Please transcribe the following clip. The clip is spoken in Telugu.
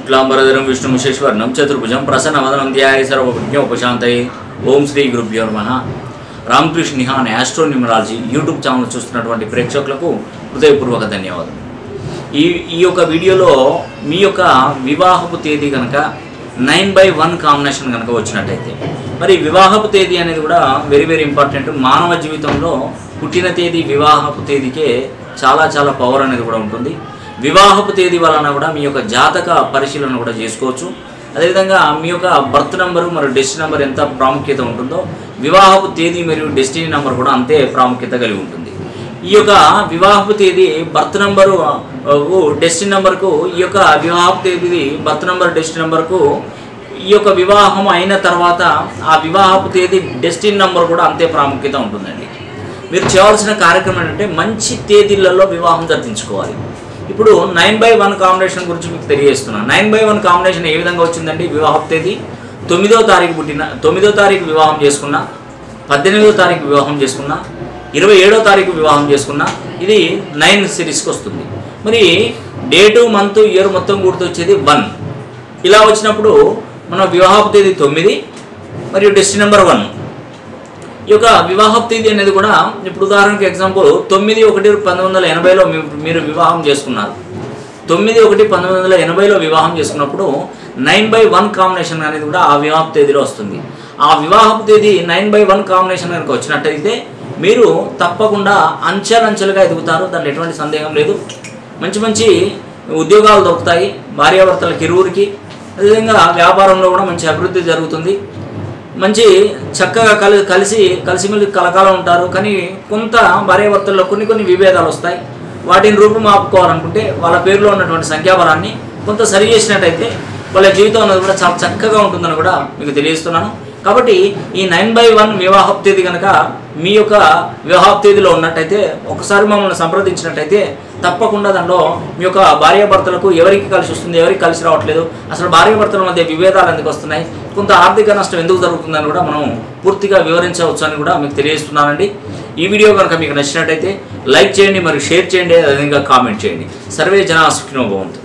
శుక్లాంబరధరం విష్ణుముషేశ్వర్ణం చతుర్భుజం ప్రసన్నవదనం ధ్యాయ సర్వజ్ఞ ఉపశాంతయే ఓం శ్రీ గురుభ్యో నమ రామకృష్ణ నిహాన్ ఆస్ట్రో న్యూమరాలజీ యూట్యూబ్ ఛానల్ చూస్తున్నటువంటి ప్రేక్షకులకు హృదయపూర్వక ధన్యవాదాలు ఈ ఈ యొక్క వీడియోలో మీ యొక్క వివాహపు తేదీ కనుక నైన్ బై వన్ కాంబినేషన్ కనుక వచ్చినట్టయితే మరి వివాహపు తేదీ అనేది కూడా వెరీ వెరీ ఇంపార్టెంట్ మానవ జీవితంలో పుట్టిన తేదీ వివాహపు తేదీకే చాలా చాలా పవర్ అనేది కూడా ఉంటుంది వివాహపు తేదీ వలన కూడా మీ యొక్క జాతక పరిశీలన కూడా చేసుకోవచ్చు అదేవిధంగా మీ యొక్క బర్త్ నెంబరు మరియు డెస్టినీ నెంబర్ ఎంత ప్రాముఖ్యత ఉంటుందో వివాహపు తేదీ మరియు డెస్టినీ నెంబర్ కూడా అంతే ప్రాముఖ్యత కలిగి ఉంటుంది ఈ యొక్క వివాహపు తేదీ బర్త్ నెంబరు డెస్టినీ నెంబర్కు ఈ యొక్క వివాహపు తేదీ బర్త్ నెంబర్ డెస్టినీ నెంబర్కు ఈ యొక్క వివాహం అయిన తర్వాత ఆ వివాహపు తేదీ డెస్టినీ నెంబర్ కూడా అంతే ప్రాముఖ్యత ఉంటుందండి మీరు చేయవలసిన కార్యక్రమం ఏంటంటే మంచి తేదీలలో వివాహం జరిపించుకోవాలి ఇప్పుడు నైన్ బై వన్ కాంబినేషన్ గురించి మీకు తెలియజేస్తున్నాను నైన్ బై వన్ కాంబినేషన్ ఏ విధంగా వచ్చిందండి వివాహపు తేదీ తొమ్మిదో తారీఖు పుట్టిన తొమ్మిదో తారీఖు వివాహం చేసుకున్నా పద్దెనిమిదో తారీఖు వివాహం చేసుకున్నా ఇరవై ఏడో తారీఖు వివాహం చేసుకున్నా ఇది నైన్ సిరీస్కి వస్తుంది మరి డేటు మంత్ ఇయర్ మొత్తం కూడితే వచ్చేది వన్ ఇలా వచ్చినప్పుడు మన వివాహపు తేదీ తొమ్మిది మరియు డెస్టినీ నెంబర్ వన్ ఈ యొక్క వివాహపు తేదీ అనేది కూడా ఇప్పుడు ఉదాహరణకి ఎగ్జాంపుల్ తొమ్మిది ఒకటి పంతొమ్మిది వందల ఎనభైలో మీ- మీరు వివాహం చేసుకున్నారు తొమ్మిది ఒకటి పంతొమ్మిది వందల ఎనభైలో వివాహం చేసుకున్నప్పుడు నైన్ బై వన్ కాంబినేషన్ అనేది కూడా ఆ వివాహపు తేదీలో వస్తుంది ఆ వివాహపు తేదీ నైన్ బై వన్ కాంబినేషన్ కనుక వచ్చినట్టయితే మీరు తప్పకుండా అంచెలంచెలుగా ఎదుగుతారు దాంట్లో ఎటువంటి సందేహం లేదు మంచి మంచి ఉద్యోగాలు దొరుకుతాయి భార్యాభర్తలకు ఇరువురికి అదేవిధంగా వ్యాపారంలో కూడా మంచి అభివృద్ధి జరుగుతుంది మంచి చక్కగా కలి కలిసి కలిసిమెలిసి కలకాలం ఉంటారు కానీ కొంత భార్యాభర్తల్లో కొన్ని కొన్ని విభేదాలు వస్తాయి వాటిని రూపుమాపుకోవాలనుకుంటే వాళ్ళ పేరులో ఉన్నటువంటి సంఖ్యాబలాన్ని కొంత సరి చేసినట్టయితే వాళ్ళ జీవితం అనేది కూడా చాలా చక్కగా ఉంటుందని కూడా మీకు తెలియజేస్తున్నాను కాబట్టి ఈ నైన్ బై వన్ వివాహపు తేదీ కనుక మీ యొక్క వివాహపు తేదీలో ఉన్నట్టయితే ఒకసారి మమ్మల్ని సంప్రదించినట్టయితే తప్పకుండా దానిలో మీ యొక్క భార్యాభర్తలకు ఎవరికి కలిసి వస్తుంది ఎవరికి కలిసి రావట్లేదు అసలు భార్యాభర్తల మధ్య విభేదాలు ఎందుకు వస్తున్నాయి కొంత ఆర్థిక నష్టం ఎందుకు జరుగుతుందని కూడా మనం పూర్తిగా వివరించవచ్చు అని కూడా మీకు తెలియజేస్తున్నానండి ఈ వీడియో కనుక మీకు నచ్చినట్టయితే లైక్ చేయండి మరియు షేర్ చేయండి అదేవిధంగా కామెంట్ చేయండి సర్వే జనా సుఖినో భవంతు